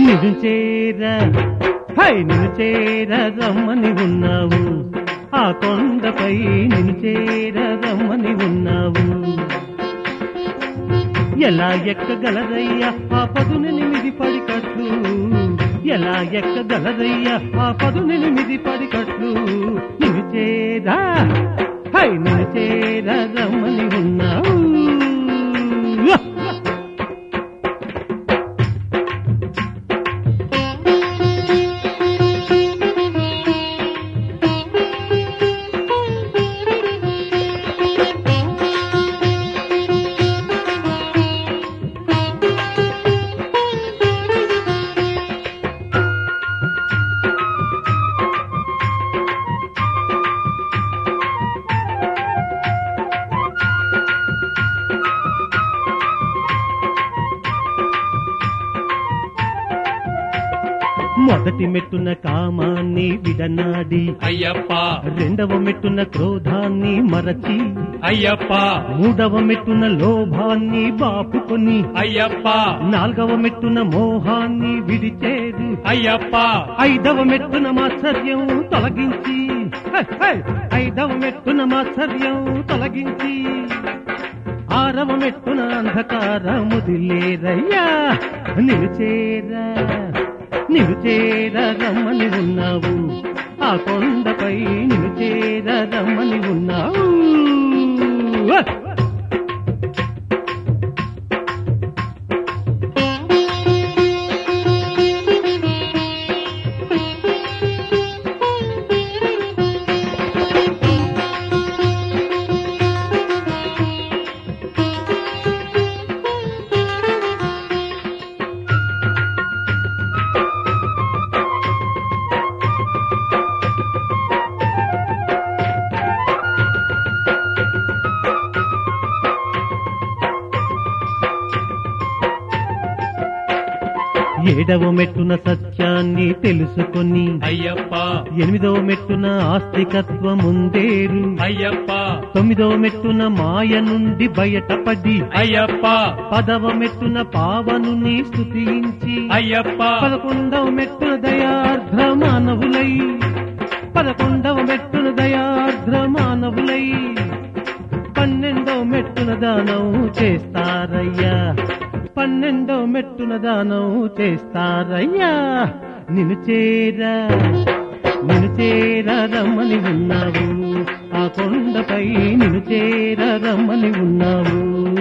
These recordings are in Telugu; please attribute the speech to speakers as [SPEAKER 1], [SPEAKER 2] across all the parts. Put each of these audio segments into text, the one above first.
[SPEAKER 1] నిన్ను చేర హై నిన్ను చేర రమ్మని ఉన్నావు ఆ కొండపై నిన్ను చేర రమ్మని ఉన్నావు ఎలా ఎక్కగలదయ్యా ఆ పదునెనిమిది పడికట్లు ఎలా ఎక్కగలదయ్యా ఆ పదునెనిమిది పడికట్లు నిన్ను చేరా హై నిన్ను చేరా రమ్మని ఉన్నావు మొదటి మెట్టున కామాన్ని విడనాడి
[SPEAKER 2] అయ్యప్ప
[SPEAKER 1] రెండవ మెట్టున క్రోధాన్ని మరచి
[SPEAKER 2] అయ్యప్ప
[SPEAKER 1] మూడవ మెట్టున లోభాన్ని బాపుకొని
[SPEAKER 2] అయ్యప్ప
[SPEAKER 1] నాలుగవ మెట్టున మోహాన్ని విడిచేదు
[SPEAKER 2] అయ్యప్ప
[SPEAKER 1] ఐదవ మెట్టున మాత్సర్యం తొలగించి హై, హై! ఐదవ మెట్టున మాత్సర్యం తొలగించి ఆరవ మెట్టున అంధకారము దిల్లేరయ్యా నిలుచేరా నిలుచేరా రమ్మని ఉన్నావు ఆ కొండపై నిలుచేరా రమ్మని ఉన్నావు ఏడవ మెట్టున సత్యాన్ని తెలుసుకొని
[SPEAKER 2] అయ్యప్ప
[SPEAKER 1] ఎనిమిదవ మెట్టున ఆస్తికత్వముందేరు
[SPEAKER 2] అయ్యప్ప
[SPEAKER 1] తొమ్మిదవ మెట్టున మాయ నుండి బయటపడి
[SPEAKER 2] అయ్యప్ప
[SPEAKER 1] పదవ మెట్టున పావనుని స్తుతించి
[SPEAKER 2] అయ్యప్ప
[SPEAKER 1] పదకొండవ మెట్టున దయార్ద్ర మానవులై పదకొండవ మెట్టున దయార్ద్ర మానవులై పన్నెండవ మెట్టున దానం చేస్తారయ్యా పన్నెండవ మెట్టున దానం చేస్తారయ్యా నిన్ను చేరా నిన్ను చేరా రమ్మని ఉన్నావు ఆ కొండపై నిన్ను చేరా రమ్మని ఉన్నావు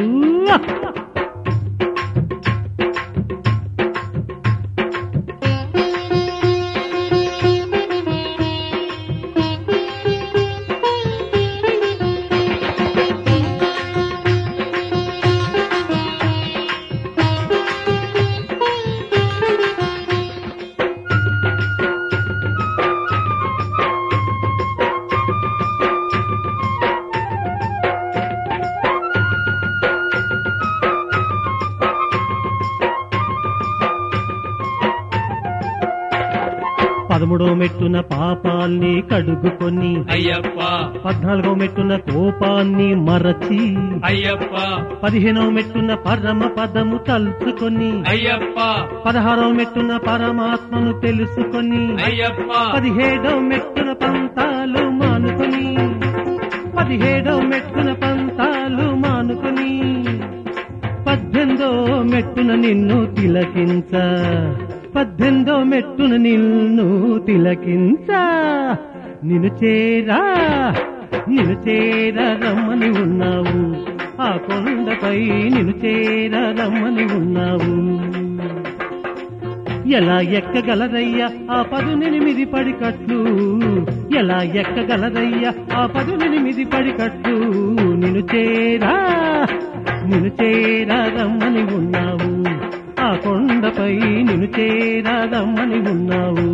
[SPEAKER 1] పదమూడవ మెట్టున పాపాల్ని కడుగుకొని
[SPEAKER 2] అయ్యప్ప
[SPEAKER 1] పద్నాలుగో మెట్టున కోపాన్ని మరచి
[SPEAKER 2] అయ్యప్ప
[SPEAKER 1] పదిహేనవ మెట్టున పరమ పదము తలుచుకొని
[SPEAKER 2] అయ్యప్ప
[SPEAKER 1] పదహారవ మెట్టున పరమాత్మను తెలుసుకొని
[SPEAKER 2] అయ్యప్ప
[SPEAKER 1] పదిహేడవ మెట్టున పంతాలు మానుకొని పదిహేడవ మెట్టున పంతాలు మానుకొని పద్దెనిమిదో మెట్టున నిన్ను తిలకించ పద్దెనిమిదో మెట్టున నిన్ను తిలకించ నిన్ను చేరా నిన్ను చేరా రమ్మని ఉన్నావు ఆ కొండపై నిన్ను చేరా రమ్మని ఉన్నావు ఎలా ఎక్కగలదయ్యా ఆ పదునెనిమిది పడికట్లు ఎలా ఎక్కగలదయ్యా ఆ పదునెనిమిది పడికట్లు నిన్ను చేరా నిన్ను చేరా రమ్మని ఉన్నావు ఆ కొండపై నిన్ను చేరా రమ్మని ఉన్నావు